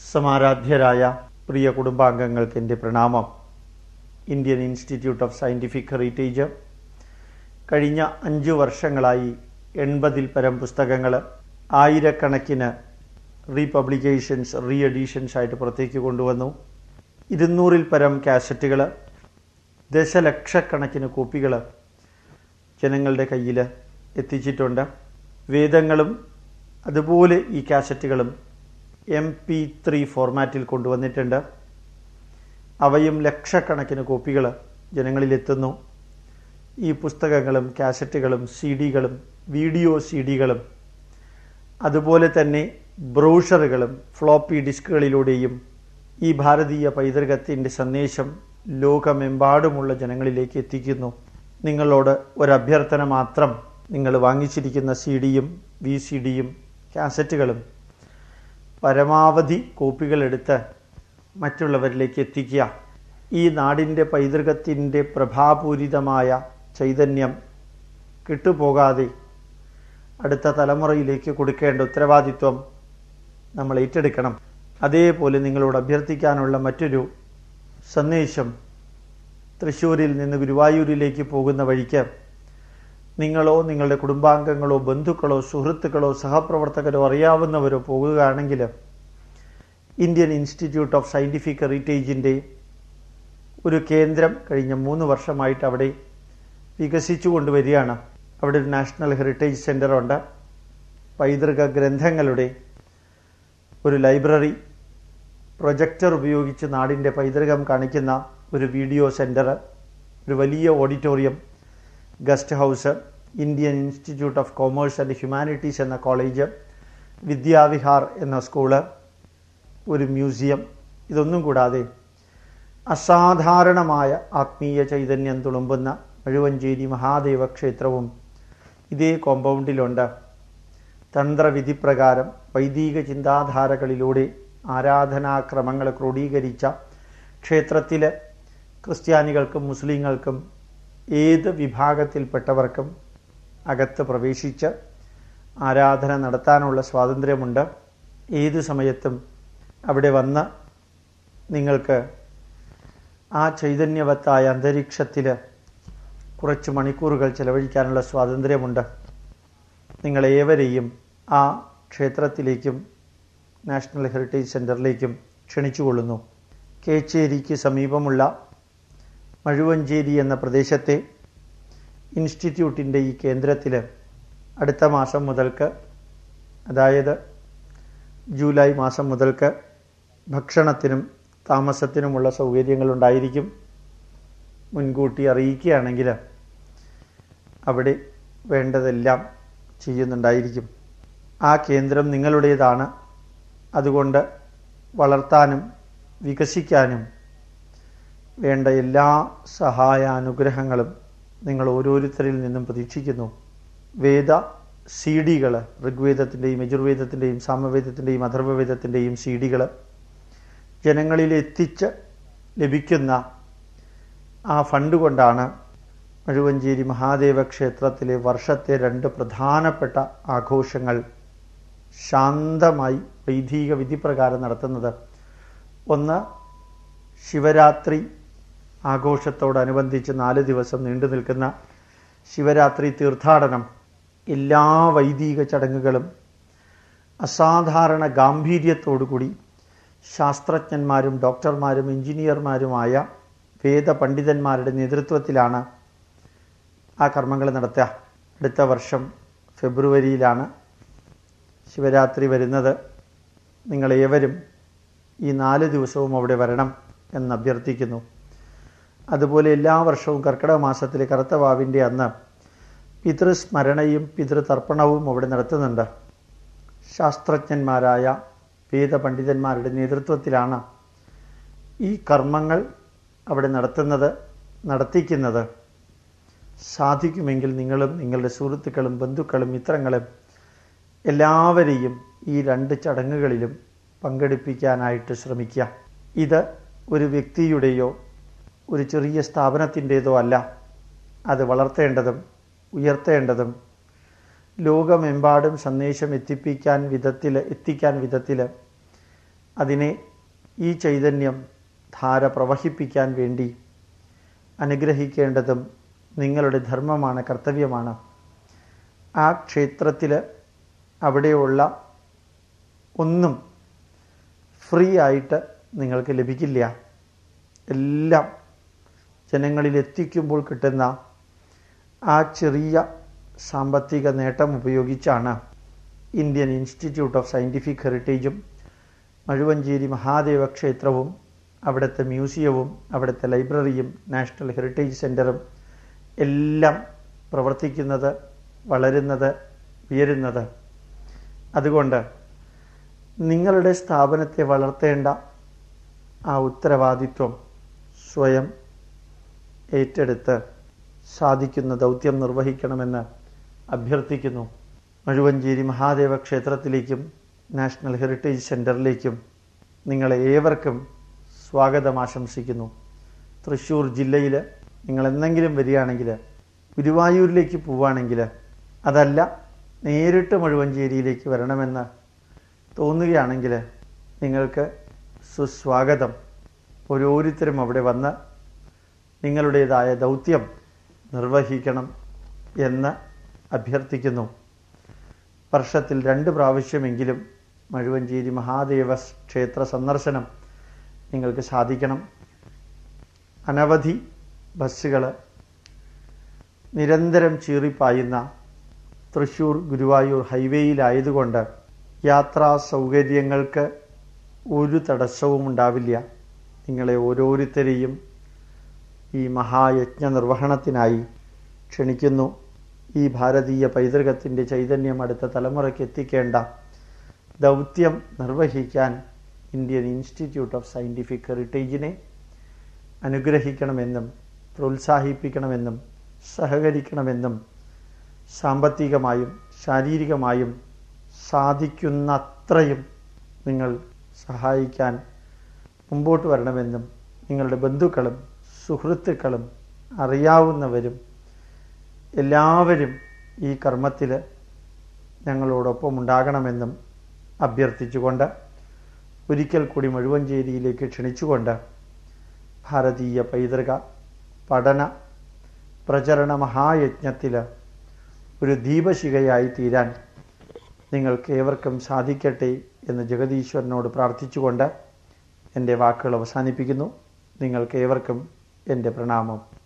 സമാരാധ്യരായ പ്രിയ കുടുംബാംഗങ്ങൾക്ക് എൻ്റെ പ്രണാമം Indian Institute of Scientific Heritage കഴിഞ്ഞ അഞ്ചു വർഷങ്ങളായി എൺപതിൽ പരം പുസ്തകങ്ങൾ ആയിരക്കണക്കിന് റീപബ്ലിക്കേഷൻസ് റീ എഡീഷൻസ് ആയിട്ട് പുറത്തേക്ക് കൊണ്ടുവന്നു ഇരുന്നൂറിൽ പരം കാസറ്റുകൾ ദശലക്ഷക്കണക്കിന് കോപ്പികൾ ജനങ്ങളുടെ കയ്യിൽ എത്തിച്ചിട്ടുണ്ട് വേദങ്ങളും അതുപോലെ ഈ കാസറ്റുകളും എം പി ത്രീ ഫോർമാറ്റിൽ കൊണ്ടുവന്നിട്ടുണ്ട് അവയും ലക്ഷക്കണക്കിന് കോപ്പികൾ ജനങ്ങളിലെത്തുന്നു ഈ പുസ്തകങ്ങളും കാസറ്റുകളും സി ഡികളും വീഡിയോ സി ഡികളും അതുപോലെ തന്നെ ബ്രോഷറുകളും ഫ്ലോപ്പി ഡിസ്കുകളിലൂടെയും ഈ ഭാരതീയ പൈതൃകത്തിൻ്റെ സന്ദേശം ലോകമെമ്പാടുമുള്ള ജനങ്ങളിലേക്ക് എത്തിക്കുന്നു നിങ്ങളോട് ഒരഭ്യർത്ഥന മാത്രം നിങ്ങൾ വാങ്ങിച്ചിരിക്കുന്ന സി ഡിയും വി സി ഡിയും കാസറ്റുകളും പരമാവധി കോപ്പികളെടുത്ത് മറ്റുള്ളവരിലേക്ക് എത്തിക്കുക ഈ നാടിൻ്റെ പൈതൃകത്തിൻ്റെ പ്രഭാപൂരിതമായ ചൈതന്യം കിട്ടുപോകാതെ അടുത്ത തലമുറയിലേക്ക് കൊടുക്കേണ്ട ഉത്തരവാദിത്വം നമ്മൾ ഏറ്റെടുക്കണം അതേപോലെ നിങ്ങളോട് അഭ്യർത്ഥിക്കാനുള്ള മറ്റൊരു സന്ദേശം തൃശ്ശൂരിൽ നിന്ന് ഗുരുവായൂരിലേക്ക് പോകുന്ന വഴിക്ക് നിങ്ങളോ നിങ്ങളുടെ കുടുംബാംഗങ്ങളോ ബന്ധുക്കളോ സുഹൃത്തുക്കളോ സഹപ്രവർത്തകരോ അറിയാവുന്നവരോ പോകുകയാണെങ്കിൽ ഇന്ത്യൻ ഇൻസ്റ്റിറ്റ്യൂട്ട് ഓഫ് സയൻറ്റിഫിക് ഹെറിറ്റേജിൻ്റെ ഒരു കേന്ദ്രം കഴിഞ്ഞ മൂന്ന് വർഷമായിട്ട് അവിടെ വികസിച്ചു കൊണ്ടുവരികയാണ് അവിടെ ഒരു നാഷണൽ ഹെറിറ്റേജ് സെൻ്റർ ഉണ്ട് പൈതൃക ഗ്രന്ഥങ്ങളുടെ ഒരു ലൈബ്രറി പ്രൊജക്ടർ ഉപയോഗിച്ച് നാടിൻ്റെ പൈതൃകം കാണിക്കുന്ന ഒരു വീഡിയോ സെൻറ്റർ ഒരു വലിയ auditorium guest house Indian Institute of Commerce and Humanities എന്ന കോളേജ് വിദ്യാവിഹാർ എന്ന സ്കൂള് ഒരു മ്യൂസിയം ഇതൊന്നും കൂടാതെ അസാധാരണമായ ആത്മീയ ചൈതന്യം തുളുമ്പുന്ന മഴുവഞ്ചേരി മഹാദേവ ക്ഷേത്രവും ഇതേ കോമ്പൗണ്ടിലുണ്ട് തന്ത്രവിധിപ്രകാരം വൈദിക ചിന്താധാരകളിലൂടെ ആരാധനാക്രമങ്ങൾ ക്രോഡീകരിച്ച ക്ഷേത്രത്തിൽ ക്രിസ്ത്യാനികൾക്കും മുസ്ലിങ്ങൾക്കും ഏത് വിഭാഗത്തിൽപ്പെട്ടവർക്കും അകത്ത് പ്രവേശിച്ച് ആരാധന നടത്താനുള്ള സ്വാതന്ത്ര്യമുണ്ട് ഏത് സമയത്തും അവിടെ വന്ന് നിങ്ങൾക്ക് ആ ചൈതന്യവത്തായ അന്തരീക്ഷത്തിൽ കുറച്ച് മണിക്കൂറുകൾ ചെലവഴിക്കാനുള്ള സ്വാതന്ത്ര്യമുണ്ട് നിങ്ങളേവരെയും ആ ക്ഷേത്രത്തിലേക്കും നാഷണൽ ഹെറിറ്റേജ് സെൻറ്ററിലേക്കും ക്ഷണിച്ചുകൊള്ളുന്നു കേച്ചേരിക്ക് സമീപമുള്ള മഴുവഞ്ചേരി എന്ന പ്രദേശത്തെ ഇൻസ്റ്റിറ്റ്യൂട്ടിൻ്റെ ഈ കേന്ദ്രത്തിൽ അടുത്ത മാസം മുതൽക്ക് അതായത് ജൂലൈ മാസം മുതൽക്ക് ഭക്ഷണത്തിനും താമസത്തിനുമുള്ള സൗകര്യങ്ങളുണ്ടായിരിക്കും മുൻകൂട്ടി അറിയിക്കുകയാണെങ്കിൽ അവിടെ വേണ്ടതെല്ലാം ചെയ്യുന്നുണ്ടായിരിക്കും ആ കേന്ദ്രം നിങ്ങളുടേതാണ് അതുകൊണ്ട് വളർത്താനും വികസിക്കാനും വേണ്ട എല്ലാ സഹായാനുഗ്രഹങ്ങളും നിങ്ങൾ ഓരോരുത്തരിൽ നിന്നും പ്രതീക്ഷിക്കുന്നു വേദ സി ഡികൾ ഋഗ്വേദത്തിൻ്റെയും യജുർവേദത്തിൻ്റെയും സാമവേദത്തിൻ്റെയും അഥർവവേദത്തിൻ്റെയും സി ഡികൾ ജനങ്ങളിൽ എത്തിച്ച് ലഭിക്കുന്ന ആ ഫണ്ട് കൊണ്ടാണ് മഴുവഞ്ചേരി മഹാദേവ ക്ഷേത്രത്തിലെ വർഷത്തെ രണ്ട് പ്രധാനപ്പെട്ട ആഘോഷങ്ങൾ ശാന്തമായി വൈദിക വിധിപ്രകാരം നടത്തുന്നത് ഒന്ന് ശിവരാത്രി ആഘോഷത്തോടനുബന്ധിച്ച് നാല് ദിവസം നീണ്ടു നിൽക്കുന്ന ശിവരാത്രി തീർത്ഥാടനം എല്ലാ വൈദിക ചടങ്ങുകളും അസാധാരണ ഗാംഭീര്യത്തോടുകൂടി ശാസ്ത്രജ്ഞന്മാരും ഡോക്ടർമാരും എഞ്ചിനീയർമാരുമായ വേദപണ്ഡിതന്മാരുടെ നേതൃത്വത്തിലാണ് ആ കർമ്മങ്ങൾ നടത്തുക അടുത്ത വർഷം ഫെബ്രുവരിയിലാണ് ശിവരാത്രി വരുന്നത് നിങ്ങളേവരും ഈ നാല് ദിവസവും അവിടെ വരണം എന്ന് അഭ്യർത്ഥിക്കുന്നു അതുപോലെ എല്ലാ വർഷവും കർക്കിടക മാസത്തിലെ കറുത്ത വാവിൻ്റെ അന്ന് പിതൃസ്മരണയും പിതൃതർപ്പണവും അവിടെ നടത്തുന്നുണ്ട് ശാസ്ത്രജ്ഞന്മാരായ വേദപണ്ഡിതന്മാരുടെ നേതൃത്വത്തിലാണ് ഈ കർമ്മങ്ങൾ അവിടെ നടത്തുന്നത് നടത്തിക്കുന്നത് സാധിക്കുമെങ്കിൽ നിങ്ങളും നിങ്ങളുടെ സുഹൃത്തുക്കളും ബന്ധുക്കളും മിത്രങ്ങളും എല്ലാവരെയും ഈ രണ്ട് ചടങ്ങുകളിലും പങ്കെടുപ്പിക്കാനായിട്ട് ശ്രമിക്കുക ഇത് ഒരു വ്യക്തിയുടെയോ ഒരു ചെറിയ സ്ഥാപനത്തിൻ്റേതോ അല്ല അത് വളർത്തേണ്ടതും ഉയർത്തേണ്ടതും ലോകമെമ്പാടും സന്ദേശം എത്തിപ്പിക്കാൻ വിധത്തിൽ എത്തിക്കാൻ വിധത്തിൽ അതിനെ ഈ ചൈതന്യം ധാര പ്രവഹിപ്പിക്കാൻ വേണ്ടി അനുഗ്രഹിക്കേണ്ടതും നിങ്ങളുടെ ധർമ്മമാണ് കർത്തവ്യമാണ് ആ ക്ഷേത്രത്തിൽ അവിടെയുള്ള ഒന്നും ഫ്രീ ആയിട്ട് നിങ്ങൾക്ക് ലഭിക്കില്ല എല്ലാം ജനങ്ങളിൽ എത്തിക്കുമ്പോൾ കിട്ടുന്ന ആ ചെറിയ സാമ്പത്തിക നേട്ടം ഉപയോഗിച്ചാണ് ഇന്ത്യൻ ഇൻസ്റ്റിറ്റ്യൂട്ട് ഓഫ് സയൻറ്റിഫിക് ഹെറിറ്റേജും മഴുവഞ്ചേരി മഹാദേവ ക്ഷേത്രവും അവിടുത്തെ മ്യൂസിയവും അവിടുത്തെ ലൈബ്രറിയും നാഷണൽ ഹെറിറ്റേജ് സെൻറ്ററും എല്ലാം പ്രവർത്തിക്കുന്നത് വളരുന്നത് ഉയരുന്നത് അതുകൊണ്ട് നിങ്ങളുടെ സ്ഥാപനത്തെ വളർത്തേണ്ട ആ ഉത്തരവാദിത്വം സ്വയം ഏറ്റെടുത്ത് സാധിക്കുന്ന ദൗത്യം നിർവഹിക്കണമെന്ന് അഭ്യർത്ഥിക്കുന്നു മഴുവഞ്ചേരി മഹാദേവ ക്ഷേത്രത്തിലേക്കും നാഷണൽ ഹെറിറ്റേജ് സെൻറ്ററിലേക്കും നിങ്ങളെ ഏവർക്കും സ്വാഗതം ആശംസിക്കുന്നു തൃശ്ശൂർ ജില്ലയിൽ നിങ്ങൾ എന്തെങ്കിലും വരികയാണെങ്കിൽ ഗുരുവായൂരിലേക്ക് പോവുകയാണെങ്കിൽ അതല്ല നേരിട്ട് മഴുവഞ്ചേരിയിലേക്ക് വരണമെന്ന് തോന്നുകയാണെങ്കിൽ നിങ്ങൾക്ക് സുസ്വാഗതം ഓരോരുത്തരും അവിടെ വന്ന് നിങ്ങളുടേതായ ദൗത്യം നിർവഹിക്കണം എന്ന് അഭ്യർത്ഥിക്കുന്നു വർഷത്തിൽ രണ്ട് പ്രാവശ്യമെങ്കിലും മഴുവഞ്ചേരി മഹാദേവ ക്ഷേത്ര സന്ദർശനം നിങ്ങൾക്ക് സാധിക്കണം അനവധി ബസ്സുകൾ നിരന്തരം ചീറിപ്പായുന്ന തൃശ്ശൂർ ഗുരുവായൂർ ഹൈവേയിലായതുകൊണ്ട് യാത്രാ സൗകര്യങ്ങൾക്ക് ഒരു തടസ്സവും ഉണ്ടാവില്ല നിങ്ങളെ ഓരോരുത്തരെയും ഈ മഹായജ്ഞ നിർവഹണത്തിനായി ക്ഷണിക്കുന്നു ഈ ഭാരതീയ പൈതൃകത്തിൻ്റെ ചൈതന്യം അടുത്ത തലമുറയ്ക്ക് എത്തിക്കേണ്ട ദൗത്യം നിർവഹിക്കാൻ ഇന്ത്യൻ ഇൻസ്റ്റിറ്റ്യൂട്ട് ഓഫ് സയൻറ്റിഫിക് ഹെറിറ്റേജിനെ അനുഗ്രഹിക്കണമെന്നും പ്രോത്സാഹിപ്പിക്കണമെന്നും സഹകരിക്കണമെന്നും സാമ്പത്തികമായും ശാരീരികമായും സാധിക്കുന്നത്രയും നിങ്ങൾ സഹായിക്കാൻ മുമ്പോട്ട് വരണമെന്നും നിങ്ങളുടെ ബന്ധുക്കളും സുഹൃത്തുക്കളും അറിയാവുന്നവരും എല്ലാവരും ഈ കർമ്മത്തിൽ ഞങ്ങളോടൊപ്പം ഉണ്ടാകണമെന്നും അഭ്യർത്ഥിച്ചുകൊണ്ട് ഒരിക്കൽ കൂടി മുഴുവഞ്ചേരിയിലേക്ക് ക്ഷണിച്ചുകൊണ്ട് ഭാരതീയ പൈതൃക പഠന പ്രചരണ മഹായജ്ഞത്തിൽ ഒരു ദീപശിഖയായി തീരാൻ നിങ്ങൾക്ക് ഏവർക്കും സാധിക്കട്ടെ എന്ന് ജഗദീശ്വരനോട് പ്രാർത്ഥിച്ചുകൊണ്ട് എൻ്റെ വാക്കുകൾ അവസാനിപ്പിക്കുന്നു നിങ്ങൾക്ക് ഏവർക്കും എൻ്റെ പ്രണാമം